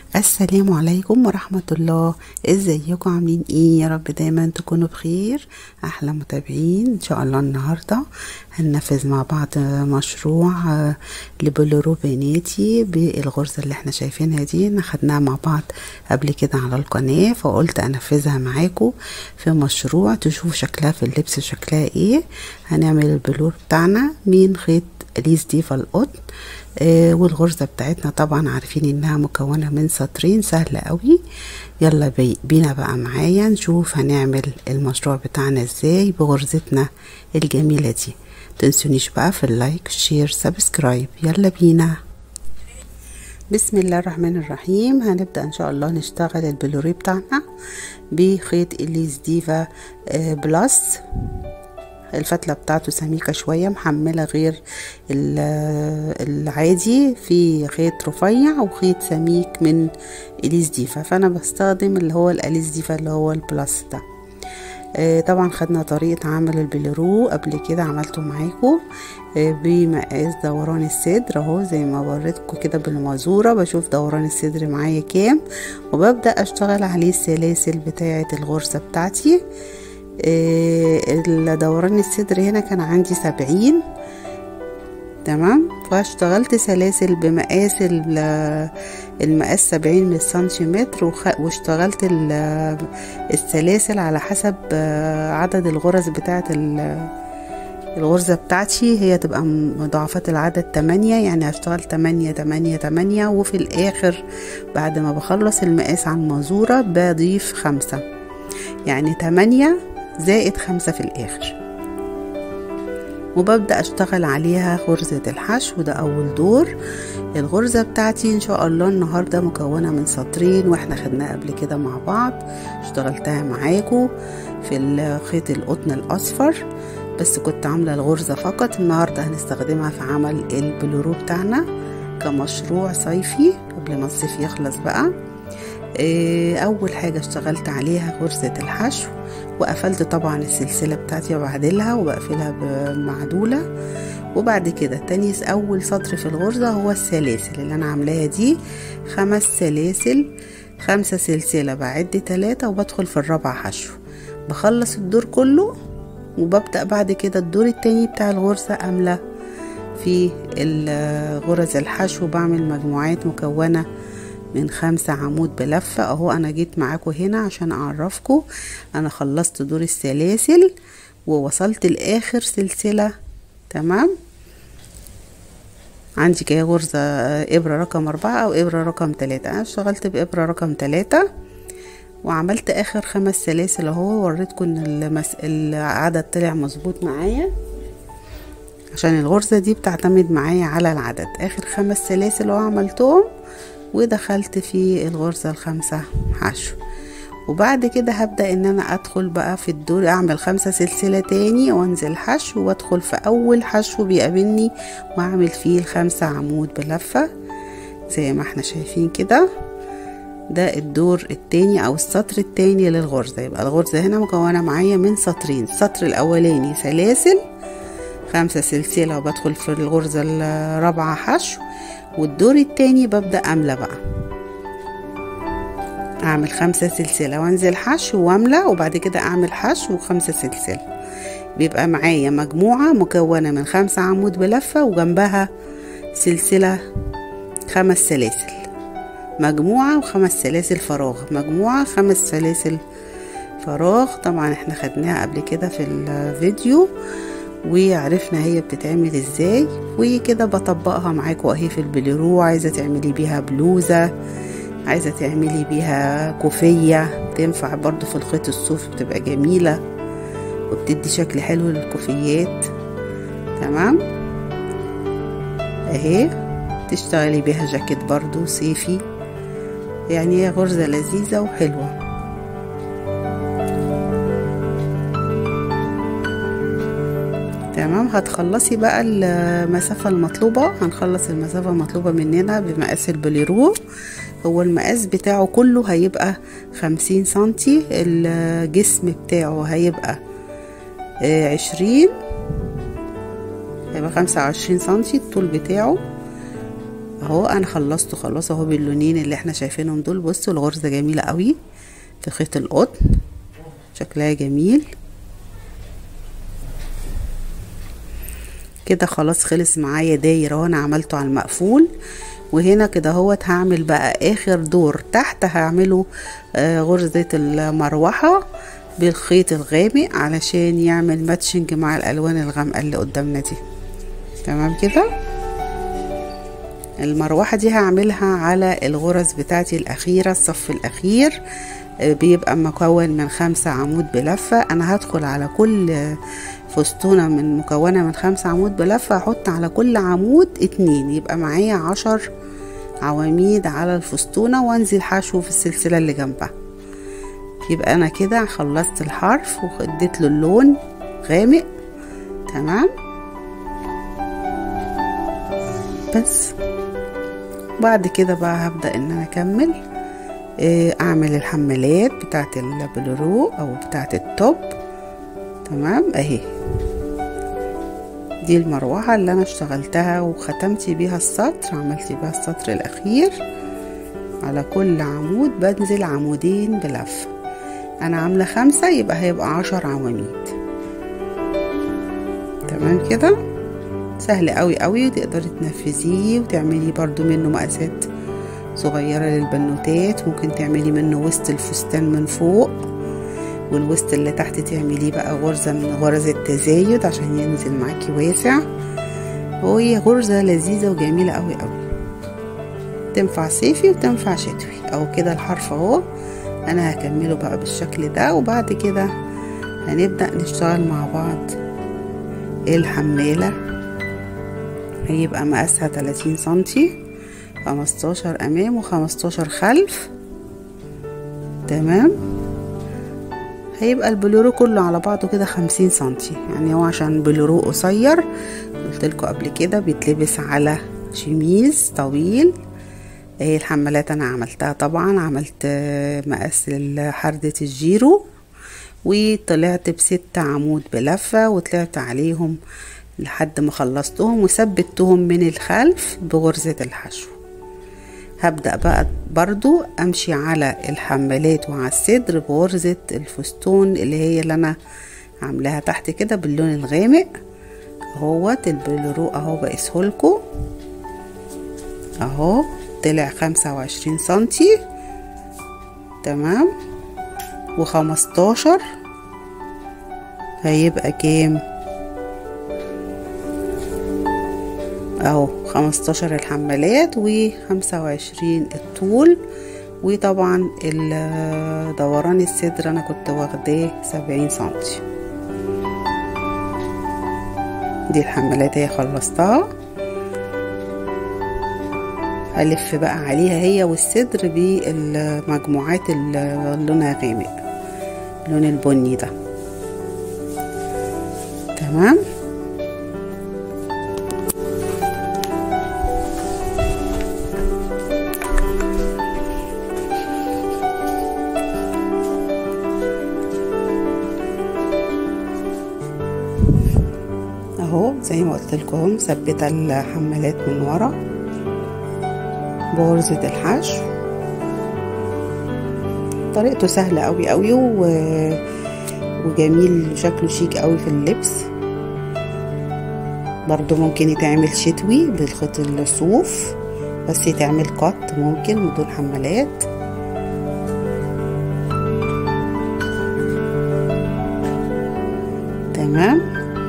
السلام عليكم ورحمة الله ازيكم عاملين ايه يا رب دايما تكونوا بخير احلى متابعين ان شاء الله النهاردة هننفذ مع بعض مشروع آه، لبلورو بناتي بالغرزة اللي احنا شايفينها دي خدناها مع بعض قبل كده على القناة فقلت انفذها معاكم في مشروع تشوفوا شكلها في اللبس شكلها ايه هنعمل البلور بتاعنا من خيط ليس ديفا القطن آه والغرزة بتاعتنا طبعا عارفين انها مكونة من سطرين سهلة قوي يلا بي بينا بقى معايا نشوف هنعمل المشروع بتاعنا ازاي بغرزتنا الجميلة دي تنسونيش بقى في اللايك شير سبسكرايب يلا بينا بسم الله الرحمن الرحيم هنبدأ ان شاء الله نشتغل البلوري بتاعنا بخيط اليس ديفا آه بلس الفتله بتاعته سميكه شويه محمله غير العادي في خيط رفيع وخيط سميك من اليس ديفا فانا بستخدم اللي هو الاليس ديفا اللي هو البلاس ده آه طبعا خدنا طريقة عمل البليرو قبل كده عملته معاكم آه بمقاس دوران الصدر اهو زي ما وريتكم كده بالمازورة بشوف دوران الصدر معايا كام وببدأ اشتغل عليه السلاسل بتاعة الغرزة بتاعتي إيه دوران الصدر هنا كان عندي سبعين تمام فاشتغلت سلاسل بمقاس المقاس سبعين من السنتيمتر واشتغلت السلاسل على حسب عدد الغرز بتاعة الغرزة بتاعتي هي تبقى مضاعفات العدد تمانية يعني هشتغل تمانية تمانية تمانية وفي الآخر بعد ما بخلص المقاس على المازورة بضيف خمسة يعني تمانية زائد خمسة في الآخر وببدأ أشتغل عليها غرزة الحشو ده أول دور الغرزة بتاعتي إن شاء الله النهاردة مكونة من سطرين وإحنا خدناها قبل كده مع بعض اشتغلتها معاكم في الخيط القطن الأصفر بس كنت عاملة الغرزة فقط النهاردة هنستخدمها في عمل البلورو بتاعنا كمشروع صيفي قبل ما الصيف يخلص بقى اول حاجة اشتغلت عليها غرزة الحشو وقفلت طبعا السلسلة بتاعتي وبعدلها وبقفلها بمعدولة وبعد كده تاني اول سطر في الغرزة هو السلاسل اللي انا عاملاها دي خمس سلاسل خمسة سلسلة بعد تلاتة وبدخل في الرابعة حشو بخلص الدور كله وببدأ بعد كده الدور التاني بتاع الغرزة أملى في غرز الحشو بعمل مجموعات مكونة من خمسة عمود بلفة اهو انا جيت معاكم هنا عشان اعرفكم انا خلصت دور السلاسل ووصلت لاخر سلسلة تمام عندي كده غرزة ابرة رقم اربعة او ابرة رقم تلاتة انا اشتغلت بابرة رقم تلاتة وعملت اخر خمس سلاسل اهو وريتكم ان المس... العدد طلع مظبوط معايا عشان الغرزة دي بتعتمد معايا على العدد اخر خمس سلاسل اهو عملتهم ودخلت في الغرزة الخامسة حشو وبعد كده هبدأ ان انا ادخل بقى في الدور اعمل خمسة سلسلة تاني وانزل حشو وادخل في اول حشو بيقابلني واعمل فيه الخمسة عمود بلفة زي ما احنا شايفين كده ده الدور التاني او السطر التاني للغرزة يبقى الغرزة هنا مكونة معايا من سطرين السطر الاولاني سلاسل خمسة سلسلة وبدخل في الغرزة الرابعة حشو والدور التاني ببدأ أملى بقى أعمل خمسة سلسلة وأنزل حشو وأملى وبعد كده أعمل حشو وخمسة سلسلة بيبقى معايا مجموعة مكونة من خمسة عمود بلفة وجنبها سلسلة خمس سلاسل مجموعة وخمس سلاسل فراغ مجموعة خمس سلاسل فراغ طبعا احنا خدناها قبل كده في الفيديو وعرفنا هي بتتعمل ازاي وكده بطبقها معاكم اهي في البليرو عايزه تعملي بيها بلوزه عايزه تعملي بيها كوفيه تنفع برضو في الخيط الصوف بتبقى جميله وبتدي شكل حلو للكوفيات تمام اهي تشتغلي بيها جاكيت برضو صيفي يعني هي غرزه لذيذه وحلوه تمام هتخلصي بقى المسافة المطلوبة هنخلص المسافة المطلوبة مننا بمقاس البليرو هو المقاس بتاعه كله هيبقى خمسين سنتي الجسم بتاعه هيبقى عشرين هيبقى خمسة وعشرين سنتي الطول بتاعه اهو انا خلصته خلاص اهو باللونين اللي احنا شايفينهم دول بصوا الغرزة جميلة قوي في خيط القطن شكلها جميل كده خلاص خلص معايا داير اهو انا عملته على المقفول وهنا كده اهوت هعمل بقى اخر دور تحت هعمله آه غرزة المروحة بالخيط الغامق علشان يعمل ماتشنج مع الالوان الغامقة اللي قدامنا دي تمام كده المروحة دي هعملها على الغرز بتاعتي الأخيرة الصف الأخير بيبقى مكون من خمسة عمود بلفة أنا هدخل على كل فستونة من مكونة من خمسة عمود بلفة هحط على كل عمود اتنين يبقى معايا عشر عواميد على الفستونة وانزل حشو في السلسلة اللي جنبها يبقى أنا كده خلصت الحرف واديت له اللون غامق تمام بس بعد كده بقى هبدأ ان انا اكمل اعمل الحمالات بتاعت البلورو او بتاعت التوب تمام اهي دي المروحة اللي انا اشتغلتها وختمت بيها السطر عملت بيها السطر الاخير على كل عمود بنزل عمودين بلفة انا عاملة خمسة يبقى هيبقى عشر عواميد تمام كده سهل قوي قوي تقدري تنفذيه وتعملي برضو منه مقاسات صغيرة للبنوتات ممكن تعملي منه وسط الفستان من فوق والوسط اللي تحت تعمليه بقى غرزة من غرز التزايد عشان ينزل معاكي واسع وهي غرزة لذيذة وجميلة قوي قوي تنفع صيفي وتنفع شتوي او كده الحرف اهو انا هكمله بقى بالشكل ده وبعد كده هنبدأ نشتغل مع بعض الحمالة هيبقى مقاسها 30 سنتي 15 امام وخمستاشر خلف تمام هيبقى البلورو كله على بعضه كده خمسين سنتي يعني هو عشان بلورو قصير قلتلكوا قبل كده بيتلبس على شميز طويل اهي الحمالات انا عملتها طبعا عملت مقاس حردة الجيرو وطلعت بست عمود بلفة وطلعت عليهم لحد ما خلصتهم وثبتهم من الخلف بغرزة الحشو هبدأ بقى برضو امشي على الحمالات وعلى الصدر بغرزة الفستون اللي هي اللي انا عاملاها تحت كده باللون الغامق اهوت البلورو اهو بقيسهولكوا اهو طلع خمسة وعشرين سنتي تمام وخمستاشر هيبقى كام اهو خمستاشر الحمالات وخمسة وعشرين الطول وطبعا دوران الصدر انا كنت واخداه سبعين سنتي دي الحمالات هي خلصتها هلف بقى عليها هي والصدر بالمجموعات اللي لونها غامق اللون البني ده تمام اهو زي ما قلت لكم مثبته الحمالات من ورا بغرزة الحشو طريقته سهلة قوي قوي و... وجميل شكله شيك قوي في اللبس برضو ممكن يتعمل شتوي بالخيط الصوف بس يتعمل قط ممكن بدون حمالات تمام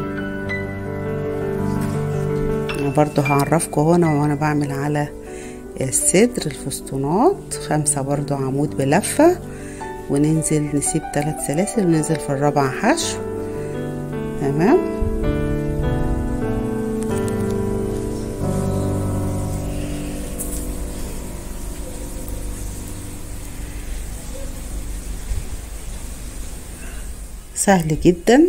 انا برضو هعرفكم هنا وانا بعمل على الصدر الفسطونات خمسة برضو عمود بلفة وننزل نسيب ثلاث سلاسل وننزل في الرابعة حشو تمام سهل جدا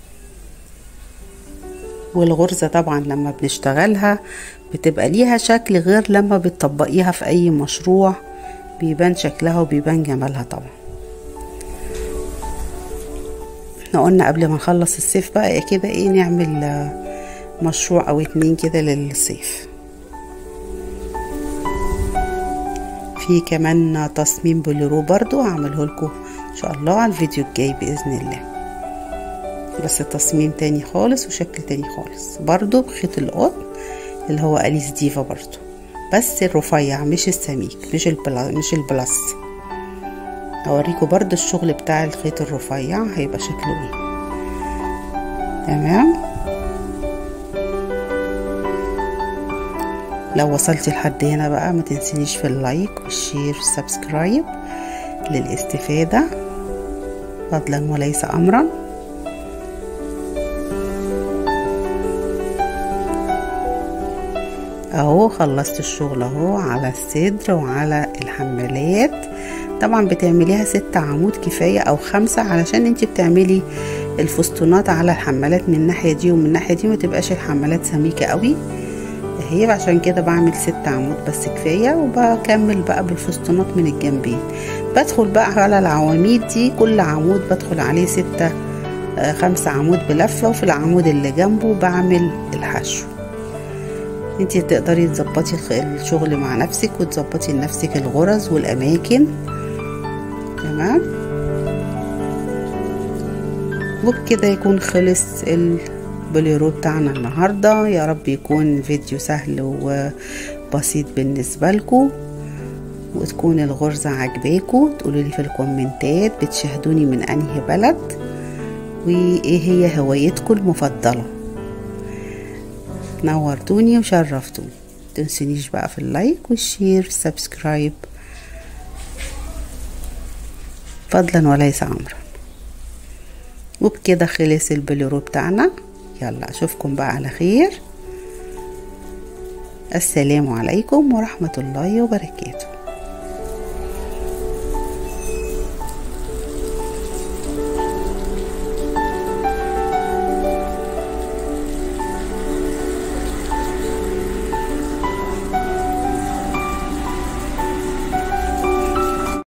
والغرزة طبعا لما بنشتغلها بتبقى ليها شكل غير لما بتطبقيها في اي مشروع بيبان شكلها وبيبان جمالها طبعا احنا قلنا قبل ما نخلص الصيف بقى كده ايه نعمل مشروع او اتنين كده للصيف في كمان تصميم بوليرو برضو هعمله لكم ان شاء الله على الفيديو الجاي باذن الله بس تصميم تاني خالص وشكل تاني خالص برضو بخيط القطن اللي هو اليس ديفا برضو بس الرفيع مش السميك مش البلا مش البلاس اوريكم برضو الشغل بتاع الخيط الرفيع هيبقى شكله ايه تمام لو وصلتي لحد هنا بقى ما تنسينيش في اللايك والشير والسبسكرايب للاستفادة فضلا وليس امرا اهو خلصت الشغل اهو على الصدر وعلى الحمالات طبعا بتعمليها ست عمود كفاية او خمسة علشان انت بتعملي الفستونات على الحمالات من الناحية دي ومن الناحية دي ما تبقاش الحمالات سميكة قوي هي عشان كده بعمل ست عمود بس كفاية وبكمل بقى بالفستونات من الجنبين بدخل بقى على العواميد دي كل عمود بدخل عليه ستة آه خمسة عمود بلفة وفي العمود اللي جنبه بعمل الحشو انتي تقدري تظبطي الشغل مع نفسك وتظبطي لنفسك الغرز والاماكن تمام وبكده يكون خلص البوليرو بتاعنا النهاردة يا رب يكون فيديو سهل وبسيط بالنسبة لكم وتكون الغرزة عجباكم تقولوا لي في الكومنتات بتشاهدوني من انهي بلد وايه هي هوايتكم المفضله نورتوني وشرفتوني تنسونيش بقى في اللايك والشير والسبسكرايب فضلا وليس امرا وبكده خلص البلورو بتاعنا يلا اشوفكم بقى على خير السلام عليكم ورحمه الله وبركاته